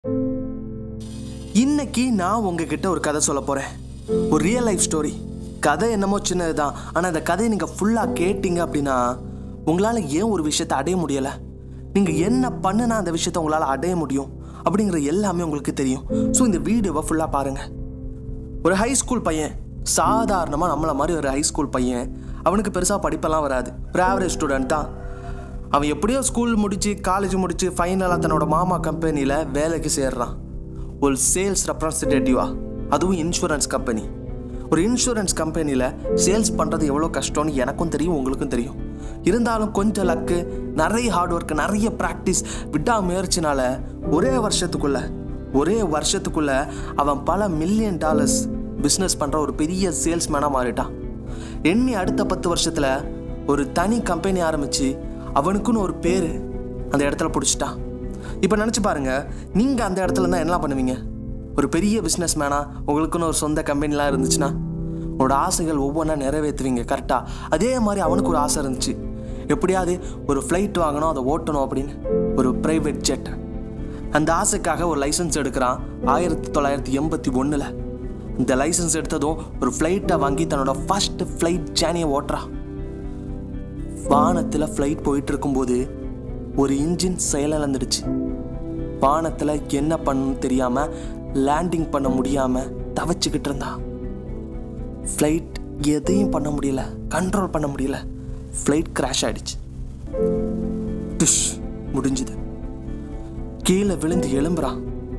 இன்னைக்கு நான் உங்ககிட்ட ஒரு கதை சொல்ல போறேன் ஒரு ரியல் லைஃப் ஸ்டோரி கதை என்னமோ சின்னது தான் ஆனால் அந்த கதையை நீங்கள் ஃபுல்லாக கேட்டீங்க அப்படின்னா உங்களால் ஏன் ஒரு விஷயத்தை அடைய முடியலை நீங்கள் என்ன பண்ணுனா அந்த விஷயத்தை உங்களால் அடைய முடியும் அப்படிங்கிற எல்லாமே உங்களுக்கு தெரியும் ஸோ இந்த வீடியோவை ஃபுல்லாக பாருங்கள் ஒரு ஹை ஸ்கூல் பையன் சாதாரணமாக நம்மளை மாதிரி ஒரு ஹை ஸ்கூல் பையன் அவனுக்கு பெருசாக படிப்பெல்லாம் வராது ஒரு ஆவரேஜ் ஸ்டூடெண்ட் தான் அவன் எப்படியோ ஸ்கூல் முடிச்சு காலேஜ் முடிச்சு ஃபைனலாக தன்னோட மாமா கம்பெனியில் வேலைக்கு சேர்றான் ஒரு சேல்ஸ் ரெப்ரசன்டேட்டிவா அதுவும் இன்சூரன்ஸ் கம்பெனி ஒரு இன்சூரன்ஸ் கம்பெனியில் சேல்ஸ் பண்ணுறது எவ்வளோ கஷ்டம்னு எனக்கும் தெரியும் உங்களுக்கும் தெரியும் இருந்தாலும் கொஞ்சம் லக்கு நிறைய ஹார்ட் ஒர்க் நிறைய ப்ராக்டிஸ் விட்டா முயற்சினால ஒரே வருஷத்துக்குள்ள ஒரே வருஷத்துக்குள்ள அவன் பல மில்லியன் டாலர்ஸ் பிஸ்னஸ் பண்ணுற ஒரு பெரிய சேல்ஸ்மேனாக மாறிட்டான் எண்ணி அடுத்த பத்து வருஷத்தில் ஒரு தனி கம்பெனி ஆரம்பித்து அவனுக்குன்னு ஒரு பேர் அந்த இடத்துல பிடிச்சிட்டான் இப்போ நினச்சி பாருங்க நீங்கள் அந்த இடத்துல இருந்தால் என்ன பண்ணுவீங்க ஒரு பெரிய பிஸ்னஸ் மேனாக உங்களுக்குன்னு ஒரு சொந்த கம்பெனிலாம் இருந்துச்சுன்னா உங்களோட ஆசைகள் ஒவ்வொன்றா நிறைவேற்றுவீங்க கரெக்டாக அதே மாதிரி அவனுக்கு ஒரு ஆசை இருந்துச்சு எப்படியாவது ஒரு ஃப்ளைட் வாங்கணும் அதை ஓட்டணும் அப்படின்னு ஒரு ப்ரைவேட் ஜெட் அந்த ஆசைக்காக ஒரு லைசன்ஸ் எடுக்கிறான் ஆயிரத்தி தொள்ளாயிரத்தி எண்பத்தி ஒன்றில் இந்த லைசன்ஸ் எடுத்ததும் ஒரு ஃப்ளைட்டை வாங்கி தன்னோட ஃபர்ஸ்ட் ஃப்ளைட் ஜேனியை ஓட்டுறான் வானத்தில் ஃப்ளைட் போயிட்டு இருக்கும்போது ஒரு இன்ஜின் செயலிழந்துடுச்சு வானத்தில் என்ன பண்ணணும்னு தெரியாமல் லேண்டிங் பண்ண முடியாமல் தவச்சுக்கிட்டு இருந்தான் ஃப்ளைட் எதையும் பண்ண முடியல கண்ட்ரோல் பண்ண முடியல ஃப்ளைட் கிராஷ் ஆயிடுச்சு டிஷ் முடிஞ்சுது கீழே விழுந்து எழும்புறான்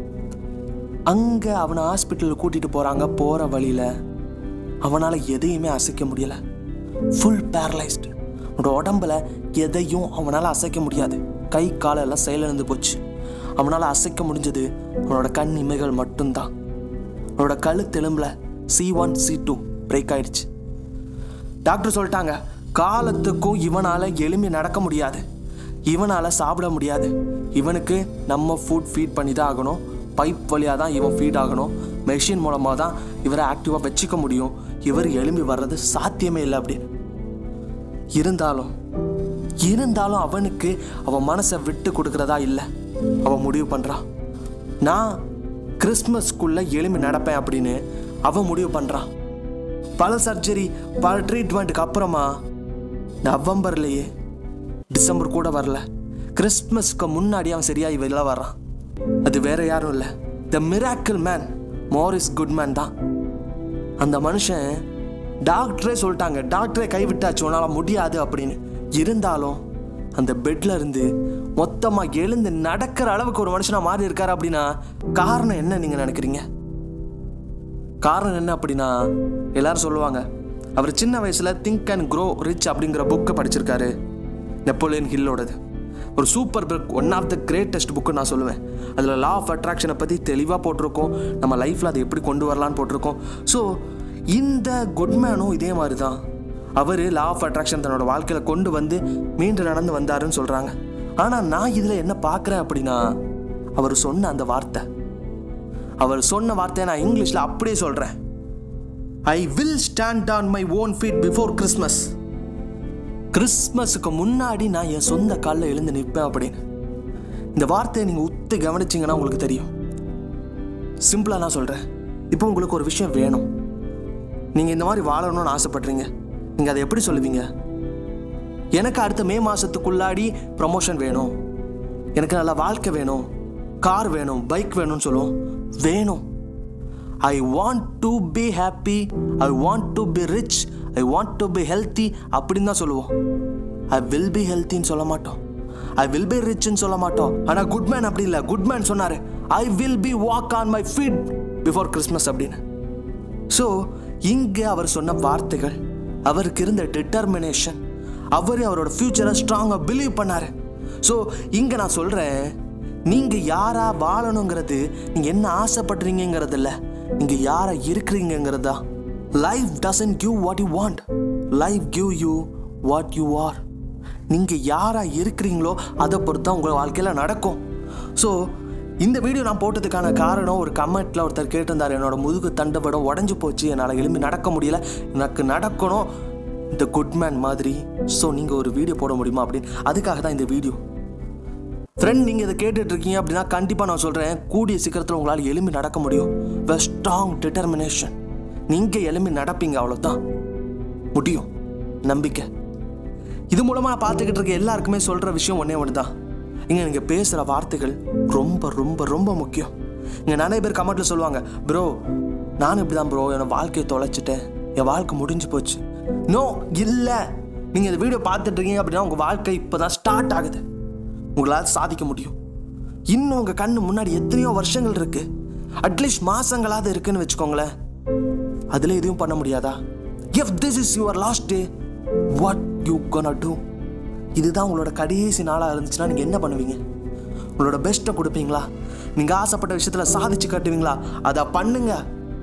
அங்கே அவனை ஹாஸ்பிட்டலுக்கு கூட்டிகிட்டு போகிறாங்க போகிற வழியில் அவனால் எதையுமே அசைக்க முடியல ஃபுல் பேரலைஸ்டு அவனோட உடம்புல எதையும் அவனால் அசைக்க முடியாது கை காலெல்லாம் செயலிழந்து போச்சு அவனால் அசைக்க முடிஞ்சது அவனோட கண் இமைகள் மட்டும்தான் அவனோட கழுத்தெலும்புல C one C two break ஆயிடுச்சு டாக்டர் சொல்லிட்டாங்க காலத்துக்கும் இவனால் எலும்பி நடக்க முடியாது இவனால் சாப்பிட முடியாது இவனுக்கு நம்ம ஃபுட் ஃபீட் பண்ணி தான் ஆகணும் பைப் வழியாக தான் இவன் ஃபீட் ஆகணும் மெஷின் மூலமாக தான் இவரை ஆக்டிவாக வச்சுக்க முடியும் இவர் எலும்பி வர்றது சாத்தியமே இல்லை அப்படின்னு இருந்தாலும் இருந்தாலும் அவனுக்கு அவன் மனசை விட்டு கொடுக்கறதா இல்லை அவன் முடிவு பண்ணுறான் நான் கிறிஸ்மஸ்க்குள்ளே எலும்பி நடப்பேன் அப்படின்னு அவன் முடிவு பண்ணுறான் பல சர்ஜரி பல ட்ரீட்மெண்ட்டுக்கு அப்புறமா நவம்பர்லேயே டிசம்பர் கூட வரல கிறிஸ்மஸ்க்கு முன்னாடி அவன் சரியாகி வெளில வர்றான் அது வேற யாரும் இல்லை the miracle man Morris Goodman தான் அந்த மனுஷன் டாக்டரே சொல்லிட்டாங்க டாக்டரே கைவிட்டாச்சு உன்னால் முடியாது அப்படின்னு இருந்தாலும் அந்த பெட்ல இருந்து மொத்தமாக எழுந்து நடக்கிற அளவுக்கு ஒரு மனுஷனா மாறி இருக்காரு அப்படின்னா காரணம் என்ன நீங்கள் நினைக்கிறீங்க காரணம் என்ன அப்படின்னா எல்லாரும் சொல்லுவாங்க அவர் சின்ன வயசில் திங்க் அண்ட் க்ரோ ரிச் அப்படிங்கிற புக்கை படிச்சிருக்காரு நெப்போலியன் ஹில்லோடது ஒரு super book one of the greatest book நான் சொல்லுவேன் அதில் லா ஆஃப் அட்ராக்ஷனை பற்றி தெளிவாக போட்டிருக்கோம் நம்ம லைஃப்பில் அதை எப்படி கொண்டு வரலான்னு போட்டிருக்கோம் ஸோ இந்த குட்மேனும் இதே மாதிரி தான் அவர் லா ஆஃப் அட்ராக்ஷன் தன்னோட வாழ்க்கையில் கொண்டு வந்து மீண்டு நடந்து வந்தாருன்னு சொல்கிறாங்க ஆனால் நான் இதில் என்ன பார்க்குறேன் அப்படின்னா அவர் சொன்ன அந்த வார்த்தை அவர் சொன்ன வார்த்தையை நான் இங்கிலீஷில் அப்படியே சொல்கிறேன் I will stand on my own feet before Christmas கிறிஸ்மஸுக்கு முன்னாடி நான் என் சொந்த காலில் எழுந்து நிற்பேன் அப்படின்னு இந்த வார்த்தையை நீங்கள் உத்து கவனிச்சிங்கன்னா உங்களுக்கு தெரியும் சிம்பிளாக நான் சொல்கிறேன் இப்போ உங்களுக்கு ஒரு விஷயம் வேணும் நீங்கள் இந்த மாதிரி வாழணும்னு ஆசைப்படுறீங்க நீங்கள் அதை எப்படி சொல்லுவீங்க எனக்கு அடுத்த மே மாதத்துக்குள்ளாடி ப்ரமோஷன் வேணும் எனக்கு நல்ல வாழ்க்கை வேணும் கார் வேணும் பைக் வேணும்னு சொல்லுவோம் வேணும் I want to be happy I want to be rich I want to be healthy அப்படின்னு தான் சொல்லுவோம் ஐ வில் பி ஹெல்த்தின்னு சொல்ல மாட்டோம் ஐ வில் பி ரிச்னு சொல்ல மாட்டோம் ஆனால் குட்மேன் அப்படி இல்லை குட்மேன் சொன்னார் I will be walk on my feet before Christmas அப்படின்னு ஸோ இங்கே அவர் சொன்ன வார்த்தைகள் அவருக்கு இருந்த டிட்டர்மினேஷன் அவர் அவரோட ஃப்யூச்சரை ஸ்ட்ராங்காக பிலீவ் பண்ணார் ஸோ இங்கே நான் சொல்கிறேன் நீங்கள் யாரா வாழணுங்கிறது நீங்கள் என்ன ஆசைப்படுறீங்கிறது இல்லை நீங்கள் யாரா இருக்கிறீங்கிறது தான் life doesn't give what you want life give you what you are நீங்கள் யாரா இருக்கிறீங்களோ அதை பொறுத்து தான் உங்கள் வாழ்க்கையில் நடக்கும் ஸோ இந்த வீடியோ நான் போட்டதுக்கான காரணம் ஒரு கமெண்ட்டில் ஒருத்தர் கேட்டிருந்தார் என்னோட முதுகு தண்டுபடம் உடஞ்சி போச்சு என்னால் எழும்பி நடக்க முடியல எனக்கு நடக்கணும் இந்த குட்மேன் மாதிரி ஸோ நீங்கள் ஒரு வீடியோ போட முடியுமா அப்படின்னு அதுக்காக தான் இந்த வீடியோ ஃப்ரெண்ட் நீங்கள் இதை கேட்டுட்டு இருக்கீங்க அப்படின்னா கண்டிப்பாக நான் சொல்கிறேன் கூடிய சீக்கிரத்தில் உங்களால் எலும்பி நடக்க முடியும் வெ ஸ்ட்ராங் டிட்டர்மினேஷன் நீங்கள் எலும்பி நடப்பீங்க அவ்வளோதான் முடியும் நம்பிக்கை இது மூலமாக பார்த்துக்கிட்டு இருக்க எல்லாருக்குமே சொல்கிற விஷயம் ஒன்றே ஒன்று தான் இங்கே நீங்கள் பேசுகிற வார்த்தைகள் ரொம்ப ரொம்ப ரொம்ப முக்கியம் இங்கே நிறைய பேர் கமெண்ட்டில் சொல்லுவாங்க ப்ரோ நானும் இப்படி தான் ப்ரோ என் வாழ்க்கையை தொலைச்சிட்டேன் என் வாழ்க்கை முடிஞ்சு போச்சு நோ இல்லை நீங்கள் இந்த வீடியோ பார்த்துட்டு இருக்கீங்க அப்படின்னா உங்கள் வாழ்க்கை இப்போ தான் ஸ்டார்ட் ஆகுது உங்களால் சாதிக்க முடியும் இன்னும் உங்கள் கண்ணு முன்னாடி எத்தனையோ வருஷங்கள் இருக்கு அட்லீஸ்ட் மாசங்களாவது இருக்குன்னு வச்சுக்கோங்களேன் அதில் எதுவும் பண்ண முடியாதா if this is your last day what you gonna do இதுதான் உங்களோட கடைசி நாளாக இருந்துச்சுன்னா நீங்கள் என்ன பண்ணுவீங்க உங்களோட பெஸ்ட்டை கொடுப்பீங்களா நீங்கள் ஆசைப்பட்ட விஷயத்தில் சாதிச்சு காட்டுவீங்களா அதை பண்ணுங்க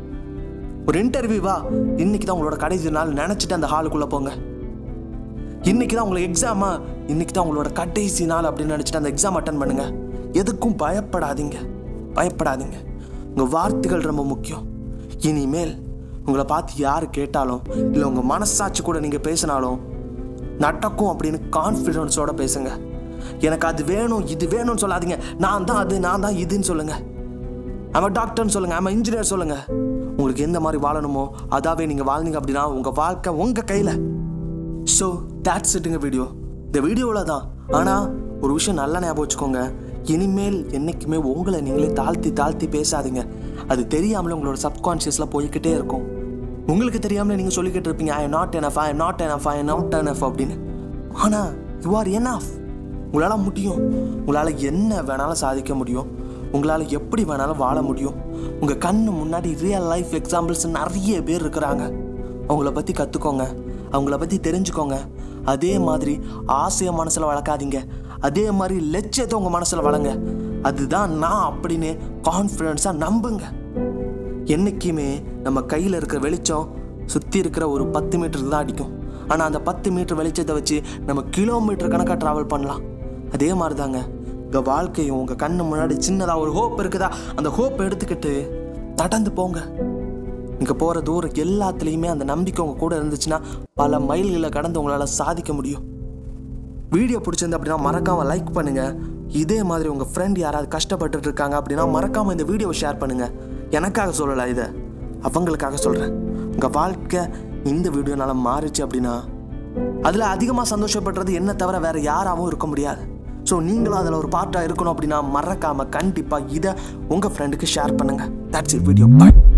ஒரு இன்டர்வியூவா இன்னைக்கு தான் உங்களோட கடைசி நாள் நினச்சிட்டு அந்த ஹாலுக்குள்ளே போங்க இன்னைக்கு தான் உங்களுக்கு எக்ஸாமா இன்னைக்கு தான் உங்களோட கடைசி நாள் அப்படின்னு நினச்சிட்டு அந்த எக்ஸாம் அட்டன் பண்ணுங்க எதுக்கும் பயப்படாதீங்க பயப்படாதீங்க உங்கள் வார்த்தைகள் ரொம்ப முக்கியம் இனிமேல் உங்களை பார்த்து யார் கேட்டாலும் இல்லை உங்கள் மனசாட்சி கூட நீங்கள் பேசினாலும் நடக்கும் அப்படின்னு கான்ஃபிடென்ஸோட பேசுங்க எனக்கு அது வேணும் இது வேணும்னு சொல்லாதீங்க நான் தான் அது நான் தான் இதுன்னு சொல்லுங்க அவன் டாக்டர்னு சொல்லுங்க அவன் இன்ஜினியர் சொல்லுங்க உங்களுக்கு எந்த மாதிரி வாழணுமோ அதாவே நீங்கள் வாழ்ந்தீங்க அப்படின்னா உங்கள் வாழ்க்கை உங்கள் கையில் ஸோ தேட்ஸ் இட்டுங்க வீடியோ இந்த வீடியோவில் தான் ஆனால் ஒரு விஷயம் நல்லா ஞாபகம் வச்சுக்கோங்க இனிமேல் என்றைக்குமே உங்களை நீங்களே தாழ்த்தி தாழ்த்தி பேசாதீங்க அது தெரியாமலே உங்களோட சப்கான்ஷியஸில் போய்கிட்டே இருக்கும் உங்களுக்கு தெரியாமலே நீங்கள் சொல்லிக்கிட்டு இருப்பீங்க I not enough I not enough I not enough அப்படின்னு ஆனால் யூ ஆர் எனஃப் உங்களால் முடியும் உங்களால் என்ன வேணாலும் சாதிக்க முடியும் உங்களால் எப்படி வேணாலும் வாழ முடியும் உங்கள் கண்ணு முன்னாடி ரியல் லைஃப் எக்ஸாம்பிள்ஸ் நிறைய பேர் இருக்கிறாங்க அவங்கள பற்றி கற்றுக்கோங்க அவங்கள பற்றி தெரிஞ்சுக்கோங்க அதே மாதிரி ஆசையை மனசில் வளர்க்காதீங்க அதே மாதிரி லட்சியத்தை உங்கள் மனசில் வளங்க அதுதான் நான் அப்படின்னு கான்ஃபிடென்ஸாக நம்புங்க என்றைக்குமே நம்ம கையில் இருக்கிற வெளிச்சம் சுற்றி இருக்கிற ஒரு பத்து மீட்டருக்கு தான் அடிக்கும் ஆனால் அந்த பத்து மீட்டர் வெளிச்சத்தை வச்சு நம்ம கிலோமீட்டர் கணக்காக ட்ராவல் பண்ணலாம் அதே மாதிரி தாங்க உங்கள் வாழ்க்கையும் உங்கள் கண்ணு முன்னாடி சின்னதாக ஒரு ஹோப் இருக்குதா அந்த ஹோப் எடுத்துக்கிட்டு நடந்து போங்க நீங்கள் போகிற தூரம் எல்லாத்துலேயுமே அந்த நம்பிக்கை உங்கள் கூட இருந்துச்சுன்னா பல மைல்களை கடந்து உங்களால் சாதிக்க முடியும் வீடியோ பிடிச்சிருந்து அப்படின்னா மறக்காமல் லைக் பண்ணுங்கள் இதே மாதிரி உங்கள் ஃப்ரெண்ட் யாராவது கஷ்டப்பட்டுட்டு இருக்காங்க அப்படின்னா மறக்காமல் இந்த வீடியோவை ஷேர் பண்ணுங்கள் எனக்காக சொல்லலை இதை அவங்களுக்காக சொல்கிறேன் உங்கள் வாழ்க்கை இந்த வீடியோனால மாறிச்சு அப்படின்னா அதில் அதிகமாக சந்தோஷப்படுறது என்ன தவிர வேறு யாராவும் இருக்க முடியாது ஸோ நீங்களும் அதில் ஒரு பார்ட்டாக இருக்கணும் அப்படின்னா மறக்காமல் கண்டிப்பாக இதை உங்கள் ஃப்ரெண்டுக்கு ஷேர் பண்ணுங்கள் தட்ஸ் இட் வீடியோ பாய்